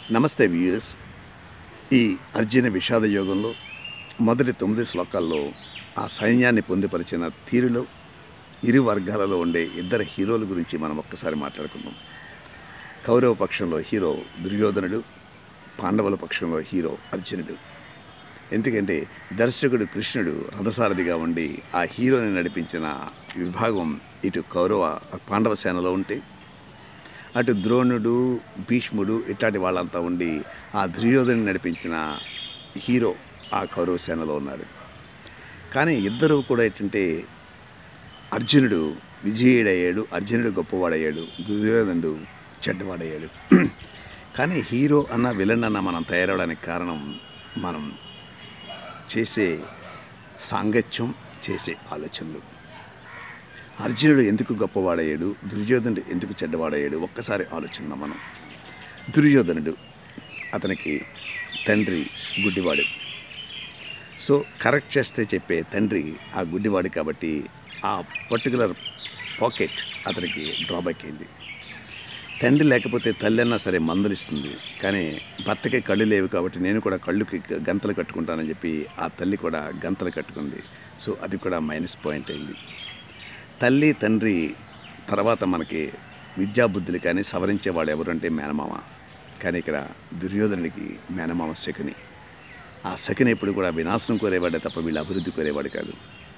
నమస్తే వ్యూయర్స్ ఈ అర్జున విషాద యోగంలో మొదటి తొమ్మిది శ్లోకాల్లో ఆ సైన్యాన్ని పొందుపరిచిన తీరులో ఇరు వర్గాలలో ఉండే ఇద్దరు హీరోల గురించి మనం ఒక్కసారి మాట్లాడుకుందాం కౌరవ పక్షంలో హీరో దుర్యోధనుడు పాండవుల పక్షంలో హీరో అర్జునుడు ఎందుకంటే దర్శకుడు కృష్ణుడు రథసారథిగా ఉండి ఆ హీరోని నడిపించిన విభాగం ఇటు కౌరవ పాండవ సేనలో ఉంటే అటు ద్రోణుడు భీష్ముడు ఇట్లాంటి వాళ్ళంతా ఉండి ఆ దుర్యోధను నడిపించిన హీరో ఆ కౌరవ సేనలో ఉన్నాడు కానీ ఇద్దరు కూడా ఏంటంటే అర్జునుడు విజయుడయ్యాడు అర్జునుడు గొప్పవాడయ్యాడు దుర్యోధనుడు చెడ్డవాడయ్యాడు కానీ హీరో అన్న విలన్ అన్న మనం తయారవడానికి కారణం మనం చేసే సాంగత్యం చేసే ఆలోచనలు అర్జునుడు ఎందుకు గొప్పవాడయ్యాడు దుర్యోధనుడు ఎందుకు చెడ్డవాడయ్యాడు ఒక్కసారి ఆలోచిద్దాం మనం దుర్యోధనుడు అతనికి తండ్రి గుడ్డివాడు సో కరెక్ట్ చేస్తే చెప్పే తండ్రి ఆ గుడ్డివాడు కాబట్టి ఆ పర్టికులర్ పాకెట్ అతనికి డ్రాబ్యాక్ అయింది తండ్రి లేకపోతే తల్లి అన్నా సరే మందలిస్తుంది కానీ భర్తకి కళ్ళు లేవు కాబట్టి నేను కూడా కళ్ళుకి గంతలు కట్టుకుంటానని చెప్పి ఆ తల్లి కూడా గంతలు కట్టుకుంది సో అది కూడా మైనస్ పాయింట్ అయింది తల్లి తండ్రి తర్వాత మనకి విద్యాబుద్ధులు కానీ సవరించేవాడు ఎవరంటే మేనమామ కానీ ఇక్కడ దుర్యోధనుడికి మేనమామ శకుని ఆ శకుని ఎప్పుడు కూడా వినాశనం కోరేవాడే తప్ప వీళ్ళు అభివృద్ధి కోరేవాడు కాదు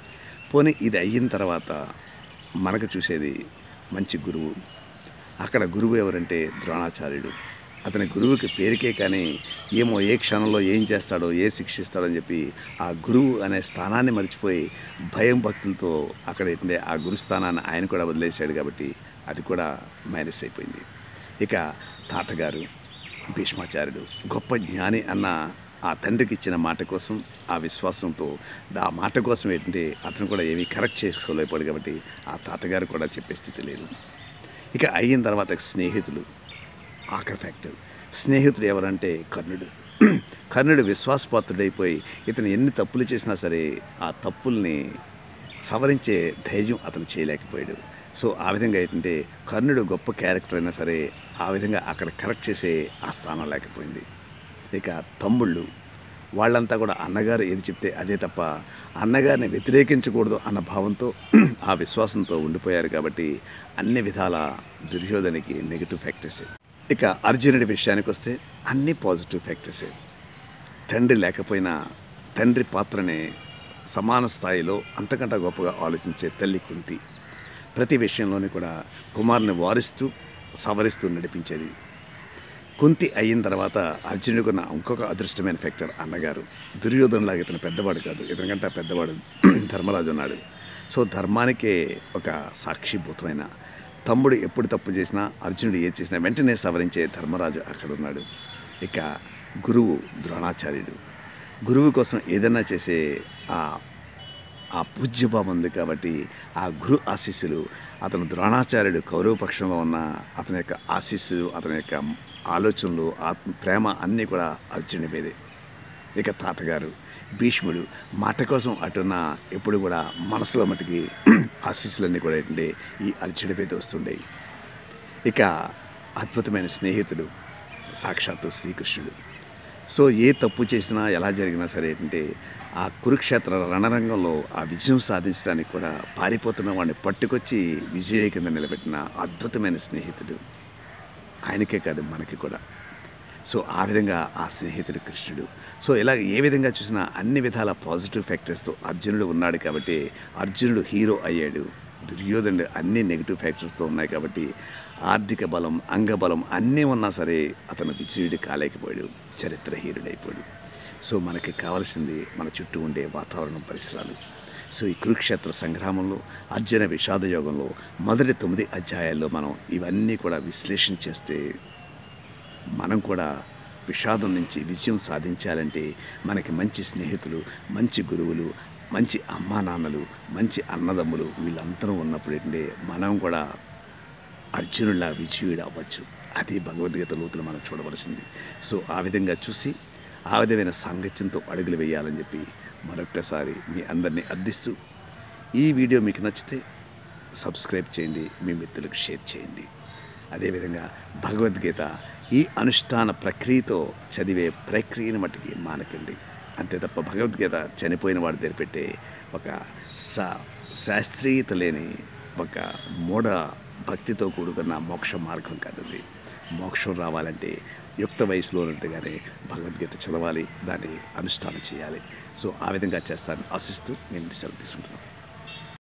పోనీ ఇది అయిన తర్వాత మనకు చూసేది మంచి గురువు అక్కడ గురువు ఎవరంటే ద్రోణాచార్యుడు అతని గురువుకి పేరుకే కానీ ఏమో ఏ క్షణంలో ఏం చేస్తాడో ఏ శిక్షిస్తాడో అని చెప్పి ఆ గురువు అనే స్థానాన్ని మర్చిపోయి భయం భక్తులతో అక్కడ ఏంటంటే ఆ గురుస్థానాన్ని ఆయన కూడా వదిలేశాడు కాబట్టి అది కూడా మైనస్ అయిపోయింది ఇక తాతగారు భీష్మాచార్యుడు గొప్ప జ్ఞాని అన్న ఆ తండ్రికి ఇచ్చిన మాట కోసం ఆ విశ్వాసంతో ఆ మాట కోసం ఏంటంటే అతను కూడా ఏమీ కరెక్ట్ చేసుకోలేకపోయాడు కాబట్టి ఆ తాతగారు కూడా చెప్పే స్థితి లేదు ఇక అయిన తర్వాత స్నేహితులు ఆఖరి ఫ్యాక్టర్ స్నేహితుడు ఎవరంటే కర్ణుడు కర్ణుడు విశ్వాసపాత్రుడైపోయి ఇతను ఎన్ని తప్పులు చేసినా సరే ఆ తప్పుల్ని సవరించే ధైర్యం అతను చేయలేకపోయాడు సో ఆ విధంగా ఏంటంటే కర్ణుడు గొప్ప క్యారెక్టర్ అయినా సరే ఆ విధంగా అక్కడ కరెక్ట్ చేసే ఆ స్థానం లేకపోయింది ఇక తమ్ముళ్ళు వాళ్ళంతా కూడా అన్నగారు ఏది చెప్తే అదే తప్ప అన్నగారిని వ్యతిరేకించకూడదు అన్న భావంతో ఆ విశ్వాసంతో ఉండిపోయారు కాబట్టి అన్ని విధాల దుర్యోధనికి నెగిటివ్ ఫ్యాక్టర్సే ఇక అర్జునుడి విషయానికి వస్తే అన్ని పాజిటివ్ ఫ్యాక్టర్సే తండ్రి లేకపోయినా తండ్రి పాత్రనే సమాన స్థాయిలో అంతకంటే గొప్పగా ఆలోచించే తల్లి కుంతి ప్రతి విషయంలోని కూడా కుమారుని వారిస్తూ సవరిస్తూ నడిపించేది కుంతి అయిన తర్వాత అర్జునుడికి ఉన్న ఇంకొక అదృష్టమైన ఫ్యాక్టర్ అన్నగారు దుర్యోధనలాగా ఇతను పెద్దవాడు కాదు ఇతనికంటే పెద్దవాడు ధర్మరాజు ఉన్నాడు సో ధర్మానికే ఒక సాక్షిభూతమైన తమ్ముడు ఎప్పుడు తప్పు చేసినా అర్జునుడు ఏ చేసినా వెంటనే సవరించే ధర్మరాజు అక్కడ ఉన్నాడు ఇక గురువు ద్రోణాచార్యుడు గురువు కోసం ఏదైనా చేసే ఆ ఆ పూజ్యభావం ఉంది కాబట్టి ఆ గురు ఆశీస్సులు అతను ద్రోణాచార్యుడు కౌరవ పక్షంలో ఉన్న అతని యొక్క ఆశీస్సులు అతని యొక్క ఆలోచనలు ఆత్మ ప్రేమ అన్నీ కూడా అర్జునుడి మీదే ఇక తాతగారు భీష్ముడు మాట కోసం అటున్న ఎప్పుడు కూడా మనసులో మటుకి ఆశీస్సులన్నీ కూడా ఏంటంటే ఈ అర్జునుడి మీద వస్తుండేవి ఇక అద్భుతమైన స్నేహితుడు సాక్షాత్తు శ్రీకృష్ణుడు సో ఏ తప్పు చేసినా ఎలా జరిగినా సరే ఏంటంటే ఆ కురుక్షేత్ర రణరంగంలో ఆ విజయం సాధించడానికి కూడా పారిపోతున్న వాడిని పట్టుకొచ్చి విజయ కింద నిలబెట్టిన అద్భుతమైన స్నేహితుడు ఆయనకే కాదు మనకి కూడా సో ఆ విధంగా ఆ స్నేహితుడు కృష్ణుడు సో ఇలా ఏ విధంగా చూసినా అన్ని విధాల పాజిటివ్ ఫ్యాక్టర్స్తో అర్జునుడు ఉన్నాడు కాబట్టి అర్జునుడు హీరో అయ్యాడు దుర్యోధనుడు అన్ని నెగిటివ్ ఫ్యాక్టర్స్తో ఉన్నాయి కాబట్టి ఆర్థిక బలం అంగబలం అన్నీ ఉన్నా సరే అతను విజయుడు కాలేకపోయాడు చరిత్రహీనుడైపోయాడు సో మనకి కావాల్సింది మన చుట్టూ ఉండే వాతావరణం పరిసరాలు సో ఈ కురుక్షేత్ర సంగ్రామంలో అర్జున విషాద యోగంలో మొదటి తొమ్మిది అధ్యాయాల్లో మనం ఇవన్నీ కూడా విశ్లేషణ చేస్తే మనం కూడా విషాదం నుంచి విజయం సాధించాలంటే మనకి మంచి స్నేహితులు మంచి గురువులు మంచి అమ్మా నాన్నలు మంచి అన్నదమ్ములు వీళ్ళందరూ ఉన్నప్పుడు ఏంటంటే మనం కూడా అర్జునులా విజయుడు అవ్వచ్చు అది భగవద్గీత లోతులు మనం చూడవలసింది సో ఆ విధంగా చూసి ఆ విధమైన సాంగత్యంతో అడుగులు వేయాలని చెప్పి మరొక్కసారి మీ అందరినీ అర్థిస్తూ ఈ వీడియో మీకు నచ్చితే సబ్స్క్రైబ్ చేయండి మీ మిత్రులకు షేర్ చేయండి అదేవిధంగా భగవద్గీత ఈ అనుష్ఠాన ప్రక్రియతో చదివే ప్రక్రియను మట్టుకి మానకండి అంతే తప్ప భగవద్గీత చనిపోయిన వాడి దగ్గర పెట్టే ఒక సా శాస్త్రీయత లేని ఒక మూఢ భక్తితో కూడుకున్న మోక్ష మార్గం కాదు అది మోక్షం రావాలంటే యుక్త వయసులో ఉన్నట్టుగానే భగవద్గీత చదవాలి దాన్ని అనుష్ఠానం చేయాలి సో ఆ విధంగా చేస్తానని ఆశిస్తూ నేను సెలవు తీసుకుంటున్నాను